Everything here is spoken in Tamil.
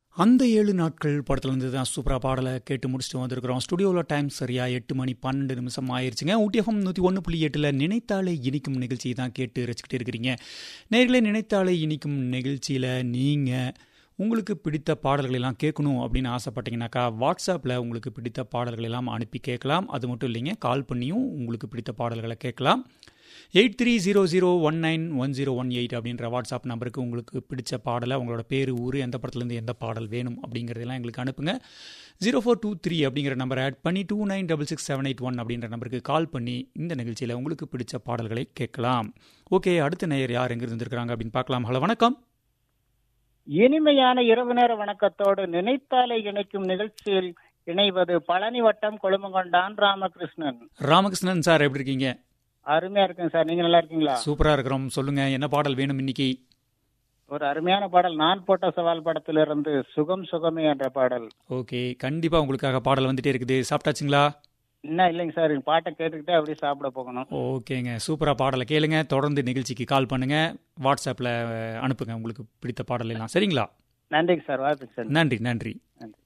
அந்த ஏழு நாட்கள் படத்துலேருந்து தான் சூப்பராக பாடலை கேட்டு முடிச்சுட்டு வந்திருக்கிறோம் ஸ்டுடியோவில் டைம் சரியா எட்டு மணி பன்னெண்டு நிமிஷம் ஆயிருச்சுங்க ஊட்டிஎஃப்எம் நூற்றி ஒன்று புள்ளி எட்டில் நினைத்தாலே இனிக்கும் நிகழ்ச்சியை தான் கேட்டு ரசிக்கிட்டு இருக்கிறீங்க நேர்களே நினைத்தாலே இனிக்கும் நிகழ்ச்சியில் நீங்கள் உங்களுக்கு பிடித்த பாடல்கள் எல்லாம் கேட்கணும் அப்படின்னு ஆசைப்பட்டீங்கன்னாக்கா வாட்ஸ்அப்பில் உங்களுக்கு பிடித்த பாடல்கள் எல்லாம் அனுப்பி கேட்கலாம் அது மட்டும் இல்லைங்க கால் பண்ணியும் உங்களுக்கு பிடித்த பாடல்களை கேட்கலாம் eight three zero zero one nine one zero one eight அப்படின்ற வாட்ஸ்அப் நம்பருக்கு உங்களுக்கு பிடிச்ச பாடலை உங்களோட பேர் ஊர் எந்த படத்துலேருந்து எந்த பாடல் வேணும் அப்படிங்கிறதெல்லாம் எங்களுக்கு அனுப்புங்க ஜீரோ ஃபோர் டூ த்ரீ அப்படிங்கிற நம்பரை ஆட் பண்ணி two nine double six seven eight one அப்படின்ற நம்பருக்கு கால் பண்ணி இந்த நிகழ்ச்சியில் உங்களுக்கு பிடிச்ச பாடல்களை கேட்கலாம் ஓகே அடுத்த நேயர் யார் எங்கே இருந்திருக்கிறாங்க அப்படின்னு பார்க்கலாம் ஹலோ வணக்கம் இனிமையான இரவு நேர வணக்கத்தோடு நினைத்தாலே இணைக்கும் நிகழ்ச்சியில் இணைவது பழனி வட்டம் கொழுமங்கொண்டான் ராமகிருஷ்ணன் ராமகிருஷ்ணன் சார் எப்படி இருக்கீங்க அருமையா இருக்குங்க சார் நீங்க நல்லா இருக்கீங்களா சூப்பராக இருக்கிறோம் சொல்லுங்க என்ன பாடல் வேணும் இன்னைக்கு ஒரு அருமையான பாடல் நான் போட்ட சவால் படத்திலிருந்து சுகம் சுகமே என்ற பாடல் ஓகே கண்டிப்பாக உங்களுக்காக பாடல் வந்துட்டே இருக்குது சாப்பிட்டாச்சுங்களா என்ன இல்லைங்க சார் இந்த பாட்டை கேட்டுக்கிட்டே அப்படியே சாப்பிட போகணும் ஓகேங்க சூப்பராக பாடலை கேளுங்க தொடர்ந்து நிகழ்ச்சிக்கு கால் பண்ணுங்க வாட்ஸ்அப்பில் அனுப்புங்க உங்களுக்கு பிடித்த பாடல் எல்லாம் சரிங்களா நன்றிங்க சார் வாழ்த்துக்கு சார் நன்றி நன்றி நன்றி